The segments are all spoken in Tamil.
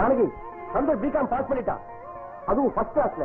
ஜானகி சந்தோஷ் பிகாம் பாஸ் பண்ணிட்டான் அதுவும் ஃபர்ஸ்ட் கிளாஸ்ல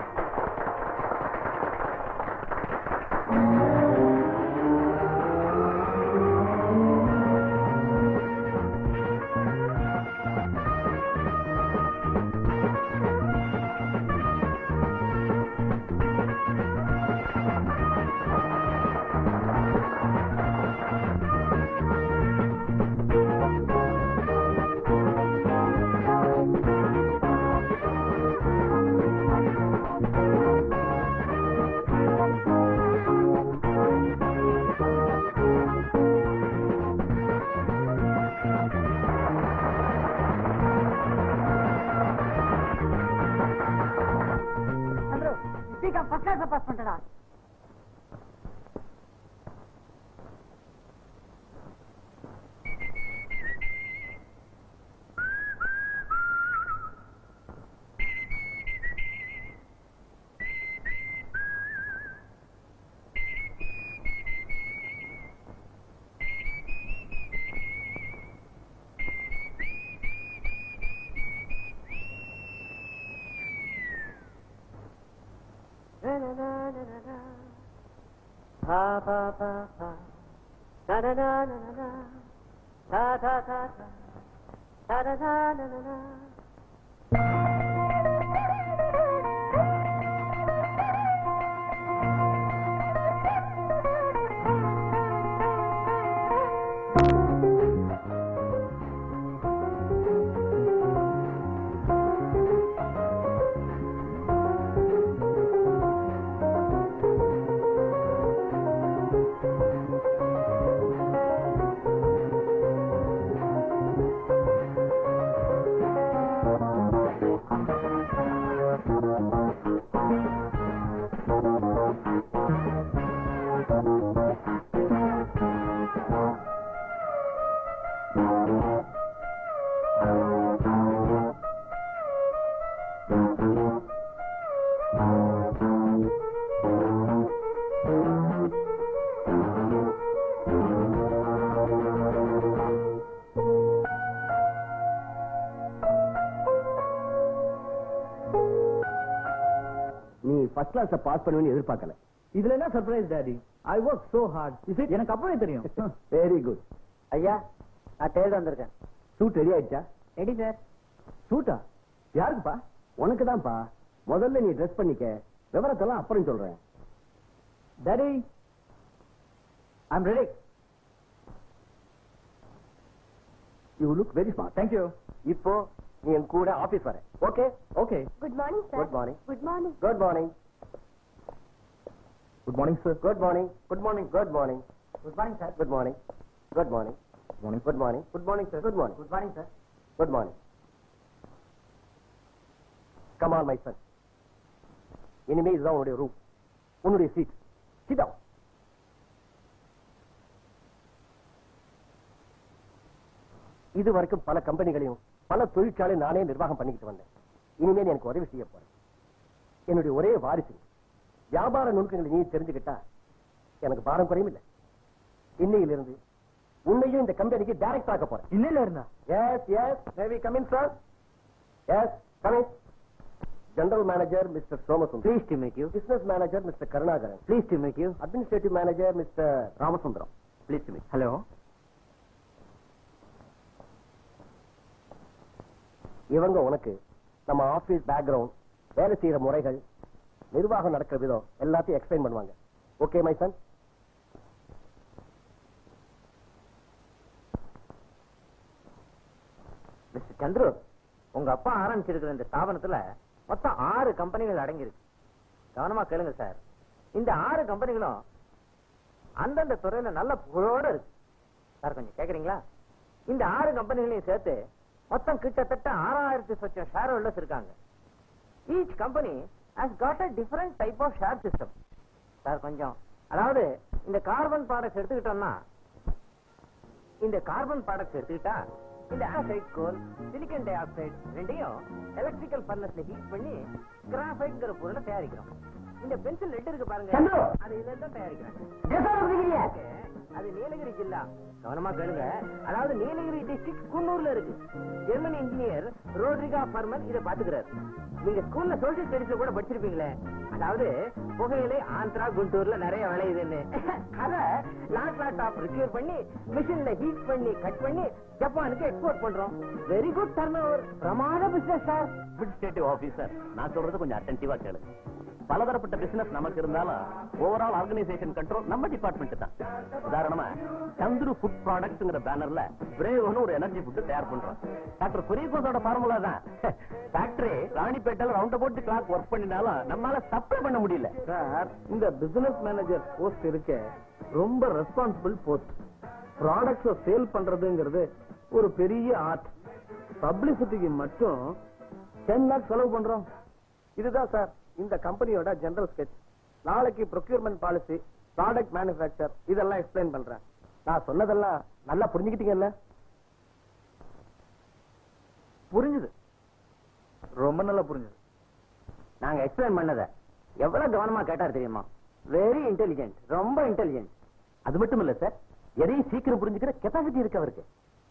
Chandru BCom first class pass பண்ணிட்டடா நீ ஃபர்ஸ்ட் கிளாஸ் பாஸ் பண்ணுவேன்னு எதிர்பார்க்கல இதுல என்ன surprise daddy I work so hard எனக்கு அப்பவே தெரியும் வெரி குட் ஐயா நான் தேர்ட் வந்திருக்கேன் சூட் ரெடி ஆயிடுச்சா ரெடி சார் சூட்டா யாருக்குப்பா உனக்கு தான்ப்பா முதல்ல நீ ட்ரெஸ் பண்ணிக்க விவரத்தெல்லாம் அப்புறம் சொல்றேன் daddy I'm ready you look very smart thank you இப்போ நீ என் கூட ஆபீஸ் வர okay okay good morning sir good morning good morning good morning good morning sir good morning good morning good morning good morning sir good morning good morning morning good morning good morning sir good morning good morning sir good morning come on my son இனிமே இதுதான் உன்னுடைய ரூம் உன்னுடைய சீட் சிதா இது வரைக்கும் பல கம்பெனிகளையும் பல தொழிற்சாலையும் நானே நிர்வாகம் பண்ணிக்கிட்டு வந்தேன் இனிமே நீ எனக்கு உதவி செய்ய போறேன் என்னுடைய ஒரே வாரிசு வியாபார நுணுக்கங்களை நீ தெரிஞ்சுக்கிட்டா எனக்கு பாரம் குறையும் இல்லை இன்னையிலிருந்து உன்னையும் இந்த கம்பெனிக்கு டைரக்ட் ஆக்க போறேன் இன்னில இருந்தா yes yes maybe come in sir yes come in general manager mister Somasundar please to meet you business manager mister Karunakaran please to meet you administrative manager mister Ramasundaram please to meet hello இவங்க உனக்கு நம்ம ஆபீஸ் பேக்ரவுண்ட் வேலை செய்யற முறைகள் நிர்வாகம் நடக்கிற விதம் எல்லாத்தையும் எக்ஸ்பிளைன் பண்ணுவாங்க okay my son mister Chandru உங்க அப்பா ஆரம்பிச்சிருக்கிற இந்த ஸ்தாபனத்துல மொத்தம் ஆறு கம்பெனிகள் அடங்கியிருக்கு கவனமா கேளுங்க சார் இந்த ஆறு கம்பெனிகளும் அந்தந்த துறையில நல்ல புகழோட இருக்கு சார் கொஞ்சம் கேக்குறீங்களா இந்த ஆறு கம்பெனிகளையும் சேர்த்து மொத்தம் கிட்டத்தட்ட ஆறாயிரத்தி சொச்சம் ஷேர் ஹோல்டர்ஸ் இருக்காங்க each company has got a different type of share system sir கொஞ்சம் அதாவது இந்த கார்பன் ப்ராடக்ட்ஸ் எடுத்துக்கிட்டோம்னா இந்த கார்பன் ப்ராடக்ட்ஸ் எடுத்துக்கிட்டா இந்த ஆசைட் கோல் சிலிக்கன் டை ஆக்சைடு ரெண்டையும் எலக்ட்ரிக்கல் ஃபர்னஸ்ல ஹீட் பண்ணி கிராஃபைட்ங்கிற பொருளை தயாரிக்கிறோம் இந்த பென்சில் லெட் இருக்கு பாருங்க சந்துரு! அது இதுல தான் தயாரிக்கிறாங்க பேசாம இருக்கீங்க? Okay. அது நீலகிரி நீலகிரி ஜில்லா கவனமா கேளுங்க அதாவது நீலகிரி டிஸ்ட்ரிக்ட் குன்னூர்ல இருக்கு ஜெர்மன் இன்ஜினியர் ரோட்ரிகா பர்மன் இதை பாத்துக்கிறாரு நீங்க ஸ்கூல்ல சோசியல் ஸ்டடிஸ்ல கூட படிச்சிருப்பீங்களே அதாவது புகையிலை ஆந்திரா குண்டூர்ல நிறைய விளையுதுன்னு அத லாட் லாட் ஆஃப் ரிக்யூர் பண்ணி மிஷின்ல ஹீட் பண்ணி கட் பண்ணி ஜப்பானுக்கு எக்ஸ்போர்ட் பண்றோம் வெரி குட் டர்ன் ஓவர் பிரமாத பிசினஸ் சார் அட்மினிஸ்ட்ரேட்டிவ் ஆபீசர் நான் சொல்றது கொஞ்சம் அட்டென்டிவா கேளுங்க பலதரப்பட்ட பிசினஸ் நமக்கு இருந்தாலும் ஓவரால் ஆர்கனைசேஷன் கண்ட்ரோல் நம்ம டிபார்ட்மெண்ட் தான் உதாரணமா சந்துரு ஃபுட் ப்ராடக்ட்ஸ்ங்கிற பேனர்ல பிரேவ்னு ஒரு எனர்ஜி ஃபுட் தயார் பண்றோம் டாக்டர் குரியகோஸோட ஃபார்முலா தான் ஃபேக்டரி ராணிப்பேட்டையில ரவுண்ட் அபவுட் கிளாக் ஒர்க் பண்ணினாலும் நம்மால சப்ளை பண்ண முடியல சார் இந்த பிசினஸ் மேனேஜர் போஸ்ட் இருக்க ரொம்ப ரெஸ்பான்சிபிள் போஸ்ட் ப்ராடக்ட்ஸ சேல் பண்றதுங்கிறது ஒரு பெரிய ஆர்ட் பப்ளிசிட்டிக்கு மட்டும் டென் லேக் செலவு பண்றோம் இதுதான் சார் இந்த கம்பெனியோட ஜெனரல் ஸ்கெச் நாளைக்கு ப்ரொக்யூர்மெண்ட் பாலிசி ப்ராடக்ட் மேனுஃபேக்சர் இதெல்லாம் எக்ஸ்பிளைன் பண்றேன் நான் சொன்னதெல்லாம் நல்லா புரிஞ்சுக்கிட்டீங்கல்ல புரிஞ்சுது ரொம்ப நல்லா புரிஞ்சுது நாங்க எக்ஸ்பிளைன் பண்ணத எவ்வளவு கவனமா கேட்டார் தெரியுமா வெரி இன்டெலிஜென்ட் ரொம்ப இன்டெலிஜென்ட் அது மட்டும் இல்ல சார் எதையும் சீக்கிரம் புரிஞ்சுக்கிற கெப்பாசிட்டி இருக்கு அவருக்கு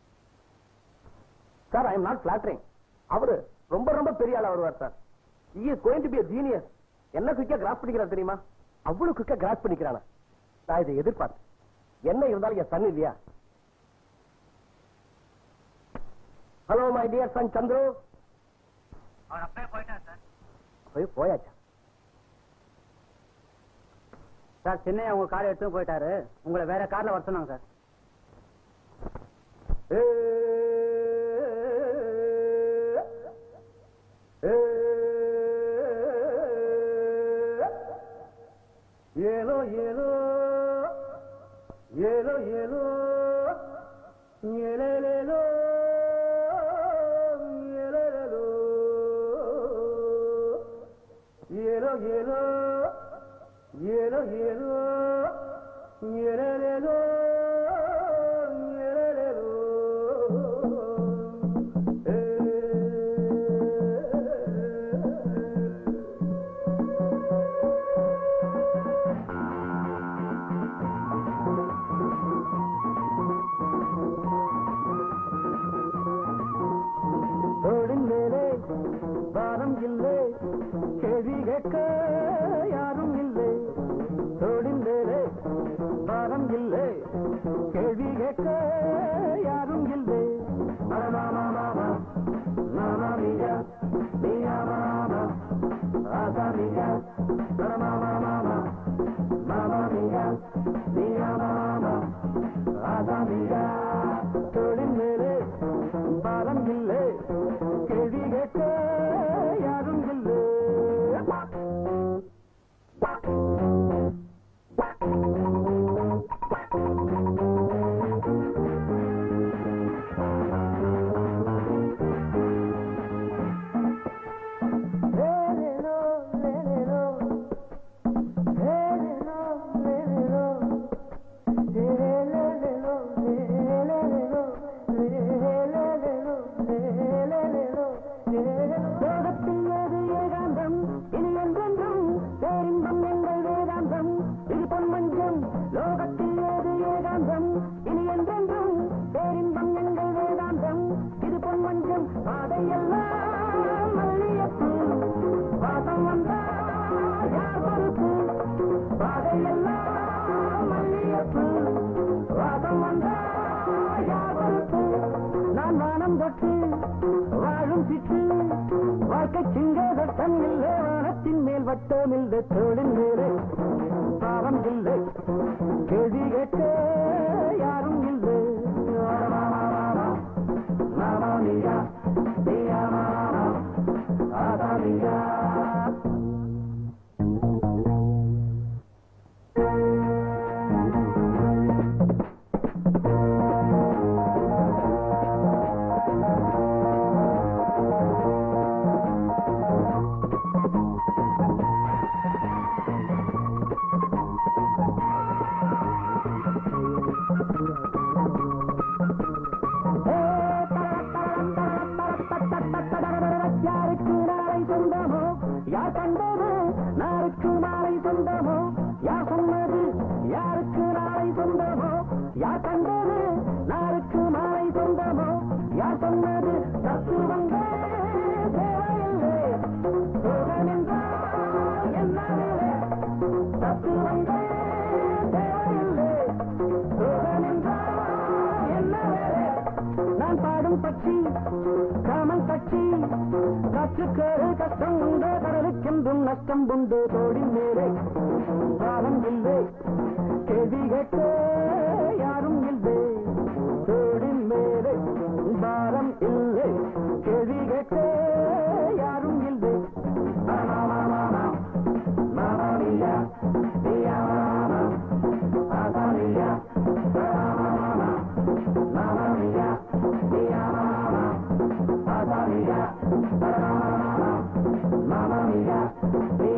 sir I am not flattering அவரு ரொம்ப ரொம்ப பெரிய ஆளா வருவார் sir he is going to be a genius என்ன குயிக்கா கிராஸ் பண்ணிக்கிறார் தெரியுமா அவ்வளவு குயிக்கா கிராஸ் பண்ணிக்கிறானா நான் இதை எதிர்பார்த்தேன் என்ன இருந்தாலும் என் சன் இல்லையா hello my dear son Chandru அவன் அப்படியே போயிட்டான் சார் போய் போயாச்சா சார் சென்னை அவங்க கார் எடுத்து போயிட்டாரு உங்களை வேற கார்ல வர சொன்னாங்க சார் ஏலோ ஏலோ ஏலோ ஏலோ ஏலேலேலோ ஏலேலேலோ ஏலோ ஏலோ ஏலோ ஏலோ ஏலேலேலோ ஏலேலேலோ தோளின் மேலே பாரம் இல்லை கேள்வி கேட்க யாரும் இல்லை தோளின் மேலே பாரம் இல்லை கேள்வி கேட்க யாரும் இல்லை மாமா மாமா மாமா மியா மியா மாமா ஆசா மியா மாமா மாமா மாமா மியா மியா மாமா ஆசா மியா தோளின் மேலே பாரம் இல்லை கேள்வி கேட்க யாரும் இல்லை லோகத்தில் ஏது ஏகாந்தம் இனி என்றென்றும் பேரின்பம் எங்கள் வேதாந்தம் இது பொன்மஞ்சம் லோகத்தில் ஏது ஏகாந்தம் இனி என்றென்றும் பேரின்பம் எங்கள் வேதாந்தம் இது பொன்மஞ்சம் பாதையெல்லாம் மல்லியப்பு வாசம் வந்தா யார் பொறுப்பு பாதையெல்லாம் மல்லியப்பு வாசம் வந்தா யார் பொறுப்பு நான் வானம் தொட்டு வாழும் சிட்டு வாழ்க்கை சிங்கதட்டம் இல்லை வானத்தின் மேல் வட்டம் இல்லை தோளின் மேலே பாவம் இல்லை கேள்வி கேட்க யாரும் இல்லை மாமா மியா மியா மாமா ஆதா மியா யார் கண்டது நாருக்கு மாலை சொந்தமோ யார் சொன்னது தத்துவங்கள் தேவையில்லை சோகமென்றால் என்னவில்லை தத்துவங்கள் தேவையில்லை சோகமென்றால் என்னவில்லை நான் பாடும் பட்சி காமன் கட்சி காற்றுக்கேறு கஷ்டம் உண்டு கடலுக்கென்றும் நஷ்டம் உண்டு தோடி மேலே காலம் இல்லை கேள்வி கேட்க யாரும் இல்லை தோடின் மேலே பாரம் இல்லை கேள்வி கேட்க யாரும் இல்லை மாமா மாமா மாமா மியா மியா மாமா மாமா மியா மாமா மாமா மாமா மியா மியா மாமா மாமா மியா மாமா மாமா மாமா மியா